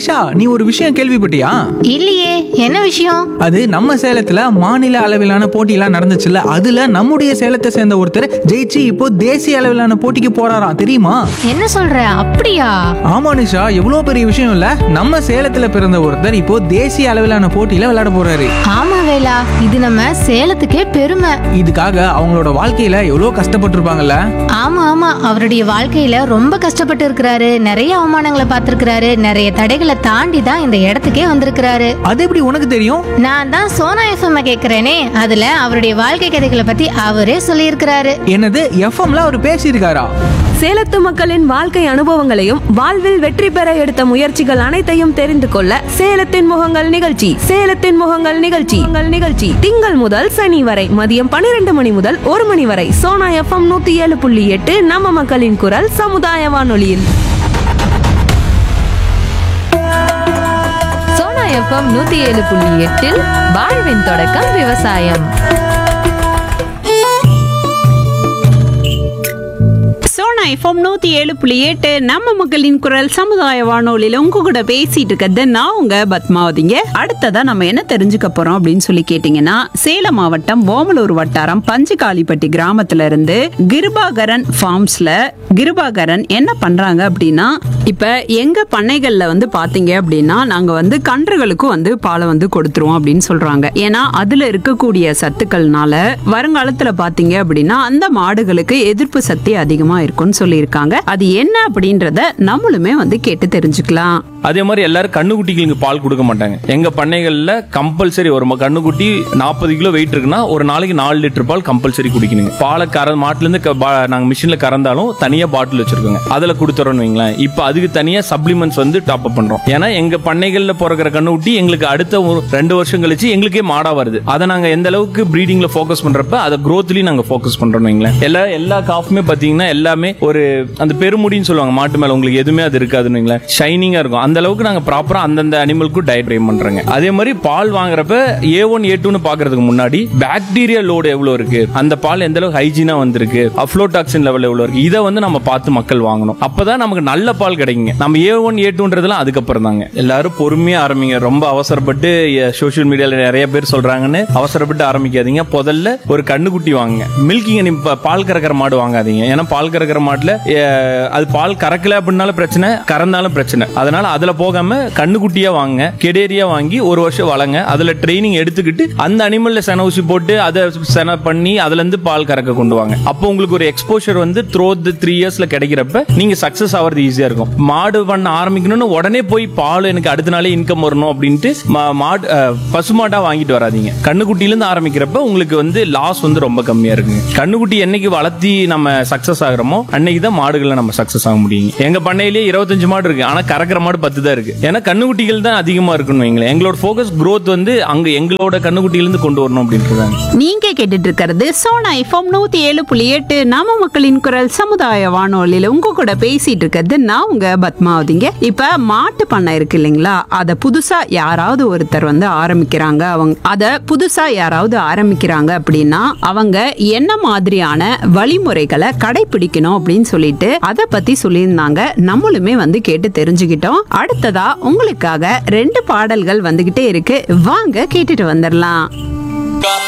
நிஷா நீ ஒரு விஷயம் கேள்விப்பட்டியா இல்லையே என்ன விஷயம் அது நம்ம சேலத்துல மாநில அளவிலான போட்டியெல்லாம் நடந்துச்சுல்ல அதுல நம்முடைய சேலத்தை சேர்ந்த ஒருத்தர் ஜெயிச்சு இப்போ தேசிய அளவிலான போட்டிக்கு போறாராம் தெரியுமா என்ன சொல்ற அப்படியா ஆமா நிஷா எவ்வளோ பெரிய விஷயம் இல்ல நம்ம சேலத்துல பிறந்த ஒருத்தர் இப்போ தேசிய அளவிலான போட்டியில விளையாட போறாரு ஆமா வேலா இது நம்ம சேலத்துக்கே பெருமை இதுக்காக அவங்களோட வாழ்க்கையில எவ்வளோ கஷ்டப்பட்டிருப்பாங்கல்ல ஆமா ஆமா அவருடைய வாழ்க்கையில ரொம்ப கஷ்டப்பட்டு இருக்கிறாரு நிறைய அவமானங்களை பார்த்திருக்கிறாரு நிறைய தடைகளை தாண்டி தான் இந்த இடத்துக்கே வந்திருக்கிறாரு அது எப்படி உனக்கு தெரியும் நான் தான் சோனா எஃப்எம் கேக்குறேனே அதுல அவருடைய வாழ்க்கை கதைகளை பத்தி அவரே சொல்லியிருக்கிறாரு என்னது எஃப்எம்ல அவர் பேசியிருக்காரா சேலத்து மக்களின் வாழ்க்கை அனுபவங்களையும் வாழ்வில் வெற்றி பெற எடுத்த முயற்சிகள் அனைத்தையும் தெரிந்து கொள்ள சேலத்தின் முகங்கள் நிகழ்ச்சி சேலத்தின் முகங்கள் நிகழ்ச்சி உங்கள் நிகழ்ச்சி திங்கள் முதல் சனி வரை மதியம் பன்னிரண்டு மணி முதல் ஒரு மணி வரை சோனா எஃப்எம் நூத்தி ஏழு புள்ளி எட்டு நம்ம மக்களின் குரல் சமுதாய வானொலியில் சோனா எஃப்எம் நூத்தி ஏழு புள்ளி எட்டில் வாழ்வின் தொடக்கம் விவசாயம் சோனா எஃப்எம் நூத்தி ஏழு புள்ளி எட்டு நம்ம மக்களின் குரல் சமுதாய வானொலியில உங்க கூட பேசிட்டு இருக்கிறது நான் உங்க பத்மாவதிங்க அடுத்ததா நம்ம என்ன தெரிஞ்சுக்க போறோம் அப்படின்னு சொல்லி கேட்டீங்கன்னா சேலம் மாவட்டம் ஓமலூர் வட்டாரம் பஞ்சுகாலிப்பட்டி கிராமத்துல இருந்து கிருபாகரன் ஃபார்ம்ஸ்ல கிருபாகரன் என்ன பண்றாங்க அப்படின்னா இப்ப எங்க பண்ணைகள்ல வந்து பாத்தீங்க அப்படின்னா நாங்க வந்து கன்றுகளுக்கும் வந்து பாலை வந்து கொடுத்துருவோம் அப்படின்னு சொல்றாங்க ஏன்னா அதுல இருக்கக்கூடிய சத்துக்கள்னால வருங்காலத்துல பாத்தீங்க அப்படின்னா அந்த மாடுகளுக்கு எதிர்ப்பு சக்தி அதிகமா இருக்கும்னு சொல்லியிருக்காங்க அது என்ன அப்படின்றத நம்மளுமே வந்து கேட்டு தெரிஞ்சுக்கலாம் அதே மாதிரி எல்லாரும் கண்ணுக்குட்டிகளுக்கு பால் கொடுக்க மாட்டாங்க எங்க பண்ணைகள்ல கம்பல்சரி ஒரு ம- கண்ணுக்குட்டி நாற்பது கிலோ வெயிட் இருக்குன்னா ஒரு நாளைக்கு நாலு லிட்டர் பால் கம்பல்சரி குடிக்கணுங்க பாலை கற மாட்டுல இருந்து க- பா- நாங்க மிஷின்ல கறந்தாலும் தனியா பாட்டில் வச்சிருக்கோங்க அதுல கொடுத்துறோம்னு வைங்களேன் இப்போ அதுக்கு தனியா சப்ளிமெண்ட்ஸ் வந்து டாப் அப் பண்றோம் ஏன்னா எங்க பண்ணைகள்ல பிறக்கிற கண்ணுக்குட்டி எங்களுக்கு அடுத்த ஒரு ரெண்டு வருஷம் கழிச்சு எங்களுக்கே மாடா வருது அதை நாங்க எந்த அளவுக்கு ப்ரீடிங்ல ஃபோக்கஸ் பண்றப்ப அதை growthலயும் நாங்க ஃபோக்கஸ் பண்றோம் வைங்களேன் எல்லா எல்லா காஃபுமே பாத்தீங்கன்னா எல்லாமே ஒரு அந்த பெருமுடின்னு சொல்லுவாங்க மாட்டு மேல உங்களுக்கு எதுவுமே அது இருக்காதுன்னு வைங்களேன் ஷைனிங்கா இருக்கும் அந்த அளவுக்கு நாங்க ப்ராப்பரா அந்தந்த அனிமலுக்கு டயட் ட்ரைன் பண்றோங்க அதே மாதிரி பால் வாங்குறப்ப ஏ ஒன் ஏ டூன்னு பாக்குறதுக்கு முன்னாடி பாக்டீரியா லோடு எவ்வளவு இருக்கு அந்த பால் எந்த அளவுக்கு ஹைஜீனா வந்திருக்கு அஃப்ளோடாக்சின் லெவல் எவ்வளவு இருக்கு இதை வந்து நம்ம பார்த்து மக்கள் வாங்கணும் அப்பதான் நமக்கு நல்ல பால் கிடைக்குங்க நம்ம ஏ ஒன் ஏ டூன்றதுலாம் அதுக்கப்புறம் தாங்க எல்லாரும் பொறுமையா ஆரம்பிங்க ரொம்ப அவசரப்பட்டு சோஷியல் மீடியால நிறைய பேர் சொல்றாங்கன்னு அவசரப்பட்டு ஆரம்பிக்காதீங்க முதல்ல ஒரு கண்ணுக்குட்டி வாங்குங்க மில்கிங் பால் கறக்கிற மாடு வாங்காதீங்க ஏன்னா பால் கறக்கிற மாட்டுல அஹ், அது பால் கறக்கல அப்படின்னாலும் பிரச்சனை கறந்தாலும் பிரச்சனை அதனால அதுல போகாம கண்ணுக்குட்டியா வாங்க கெடேரியா வாங்கி ஒரு வருஷம் வளங்க அதுல ட்ரைனிங் எடுத்துக்கிட்டு அந்த அனிமல்ல சென ஊசி போட்டு அதை சென பண்ணி அதுல இருந்து பால் கறக்க கொண்டு வாங்க அப்போ உங்களுக்கு ஒரு எக்ஸ்போஷர் வந்து த்ரோ தி த்ரீ இயர்ஸ்ல கிடைக்கிறப்ப நீங்க சக்சஸ் ஆகிறது ஈஸியா இருக்கும் மாடு பண்ண ஆரம்பிக்கணும்னு உடனே போய் பால் எனக்கு அடுத்த நாளே இன்கம் வரணும் அப்படின்ட்டு மா- மாடு அஹ், பசுமாடா வாங்கிட்டு வராதீங்க கண்ணுக்குட்டில இருந்து ஆரம்பிக்கிறப்ப உங்களுக்கு வந்து லாஸ் வந்து ரொம்ப கம்மியா இருக்குங்க கண்ணுக்குட்டி என்னைக்கு வளர்த்தி நம்ம சக்சஸ் ஆகுறோமோ அன்னைக்கு தான் மாடுகளை நம்ம சக்சஸ் ஆக முடியுங்க எங்க பண்ணையிலேயே இருபத்தஞ்சு மாடு இருக்கு ஆனா கறக்கிற மாடு பத்து தான் இருக்கு ஏன்னா கண்ணுக்குட்டிகள் தான் அதிகமா இருக்குன்னு வைங்களேன் எங்களோட ஃபோக்கஸ் growth வந்து அங்க எங்களோட கண்ணுக்குட்டியில இருந்து கொண்டு வரணும் அப்படின்ட்டு நீங்க கேட்டுட்டு இருக்கிறது சோனா எஃப்எம் நூத்தி ஏழு புள்ளி எட்டு நம்ம மக்களின் குரல் சமுதாய வானொலியில உங்க கூட பேசிட்டு இருக்கிறது நான் உங்க பத்மாவதிங்க இப்ப மாட்டு பண்ணை இருக்கு இல்லைங்களா அத புதுசா யாராவது ஒருத்தர் வந்து ஆரம்பிக்கிறாங்க அவங்க அத புதுசா யாராவது ஆரம்பிக்கிறாங்க அப்படின்னா அவங்க என்ன மாதிரியான வழிமுறைகளை கடைபிடிக்கணும் அப்படின்னு சொல்லிட்டு அத பத்தி சொல்லியிருந்தாங்க நம்மளுமே வந்து கேட்டு தெரிஞ்சுக்கிட்டோம் அடுத்ததா உங்களுக்காக ரெண்டு பாடல்கள் வந்துகிட்டே இருக்கு வாங்க கேட்டுட்டு வந்துடலாம்